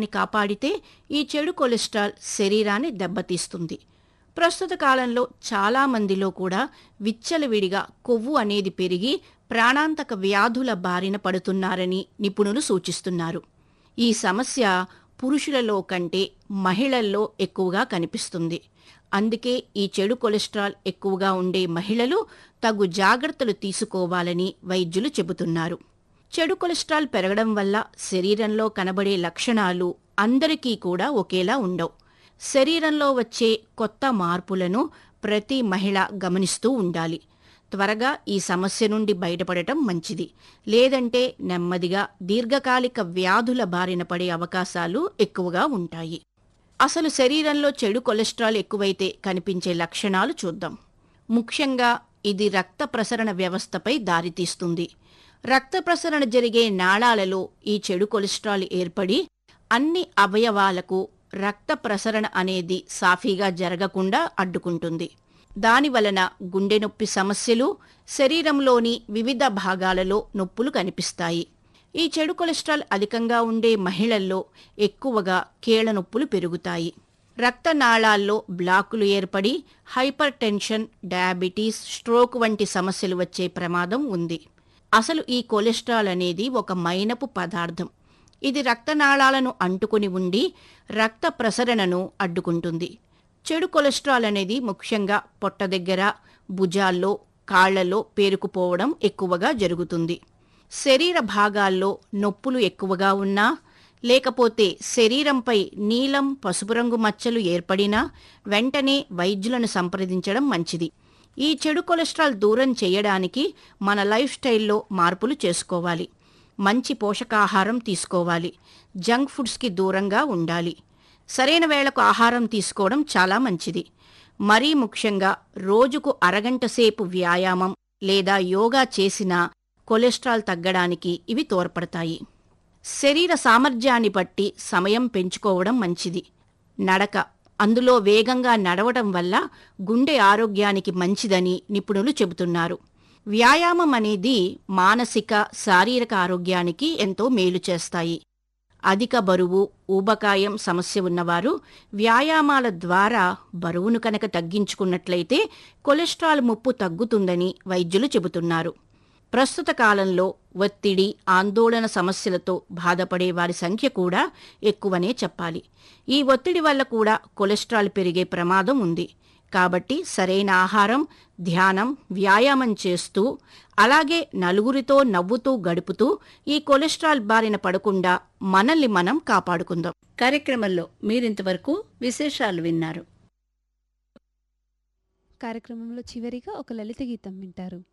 కొలెస్ట్రాల్ని కాపాడితే ఈ చెడు కొలెస్ట్రాల్ శరీరాన్ని దెబ్బతీస్తుంది ప్రస్తుత కాలంలో చాలా మందిలో కూడా విచ్చలవిడిగా కొవ్వు అనేది పెరిగి ప్రాణాంతక వ్యాధుల బారిన పడుతున్నారని నిపుణులు సూచిస్తున్నారు ఈ సమస్య పురుషులలో కంటే మహిళల్లో ఎక్కువగా కనిపిస్తుంది అందుకే ఈ చెడు కొలెస్ట్రాల్ ఎక్కువగా ఉండే మహిళలు తగు జాగ్రత్తలు తీసుకోవాలని వైద్యులు చెబుతున్నారు చెడు కొలెస్ట్రాల్ పెరగడం వల్ల శరీరంలో కనబడే లక్షణాలు అందరికీ కూడా ఒకేలా ఉండవు శరీరంలో వచ్చే కొత్త మార్పులను ప్రతి మహిళ గమనిస్తూ ఉండాలి త్వరగా ఈ సమస్య నుండి బయటపడటం మంచిది లేదంటే నెమ్మదిగా దీర్ఘకాలిక వ్యాధుల బారిన పడే అవకాశాలు ఎక్కువగా ఉంటాయి అసలు శరీరంలో చెడు కొలెస్ట్రాల్ ఎక్కువైతే కనిపించే లక్షణాలు చూద్దాం ముఖ్యంగా ఇది రక్త ప్రసరణ వ్యవస్థపై దారితీస్తుంది రక్త ప్రసరణ జరిగే నాళాలలో ఈ చెడు కొలెస్ట్రాల్ ఏర్పడి అన్ని అవయవాలకు రక్త ప్రసరణ అనేది సాఫీగా జరగకుండా అడ్డుకుంటుంది దానివలన గుండె నొప్పి సమస్యలు శరీరంలోని వివిధ భాగాలలో నొప్పులు కనిపిస్తాయి ఈ చెడు కొలెస్ట్రాల్ అధికంగా ఉండే మహిళల్లో ఎక్కువగా కీళ్ల నొప్పులు పెరుగుతాయి రక్తనాళాల్లో బ్లాకులు ఏర్పడి హైపర్ టెన్షన్ డయాబెటీస్ స్ట్రోక్ వంటి సమస్యలు వచ్చే ప్రమాదం ఉంది అసలు ఈ కొలెస్ట్రాల్ అనేది ఒక మైనపు పదార్థం ఇది రక్తనాళాలను అంటుకుని ఉండి రక్త ప్రసరణను అడ్డుకుంటుంది చెడు కొలెస్ట్రాల్ అనేది ముఖ్యంగా పొట్ట దగ్గర భుజాల్లో కాళ్లలో పేరుకుపోవడం ఎక్కువగా జరుగుతుంది శరీర భాగాల్లో నొప్పులు ఎక్కువగా ఉన్నా లేకపోతే శరీరంపై నీలం పసుపు రంగు మచ్చలు ఏర్పడినా వెంటనే వైద్యులను సంప్రదించడం మంచిది ఈ చెడు కొలెస్ట్రాల్ దూరం చేయడానికి మన లైఫ్ స్టైల్లో మార్పులు చేసుకోవాలి మంచి పోషకాహారం తీసుకోవాలి జంక్ ఫుడ్స్కి దూరంగా ఉండాలి సరైన వేళకు ఆహారం తీసుకోవడం చాలా మంచిది మరీ ముఖ్యంగా రోజుకు అరగంట సేపు వ్యాయామం లేదా యోగా చేసినా కొలెస్ట్రాల్ తగ్గడానికి ఇవి తోడ్పడతాయి శరీర సామర్థ్యాన్ని బట్టి సమయం పెంచుకోవడం మంచిది నడక అందులో వేగంగా నడవడం వల్ల గుండె ఆరోగ్యానికి మంచిదని నిపుణులు చెబుతున్నారు వ్యాయామం అనేది మానసిక శారీరక ఆరోగ్యానికి ఎంతో మేలు చేస్తాయి అధిక బరువు ఊబకాయం సమస్య ఉన్నవారు వ్యాయామాల ద్వారా బరువును కనుక తగ్గించుకున్నట్లయితే కొలెస్ట్రాల్ ముప్పు తగ్గుతుందని వైద్యులు చెబుతున్నారు ప్రస్తుత కాలంలో ఒత్తిడి ఆందోళన సమస్యలతో బాధపడే వారి సంఖ్య కూడా ఎక్కువనే చెప్పాలి ఈ ఒత్తిడి వల్ల కూడా కొలెస్ట్రాల్ పెరిగే ప్రమాదం ఉంది కాబట్టి సరైన ఆహారం ధ్యానం వ్యాయామం చేస్తూ అలాగే నలుగురితో నవ్వుతూ గడుపుతూ ఈ కొలెస్ట్రాల్ బారిన పడకుండా మనల్ని మనం కాపాడుకుందాం కార్యక్రమంలో మీరింతవరకు విశేషాలు విన్నారు కార్యక్రమంలో చివరిగా ఒక లలిత గీతం వింటారు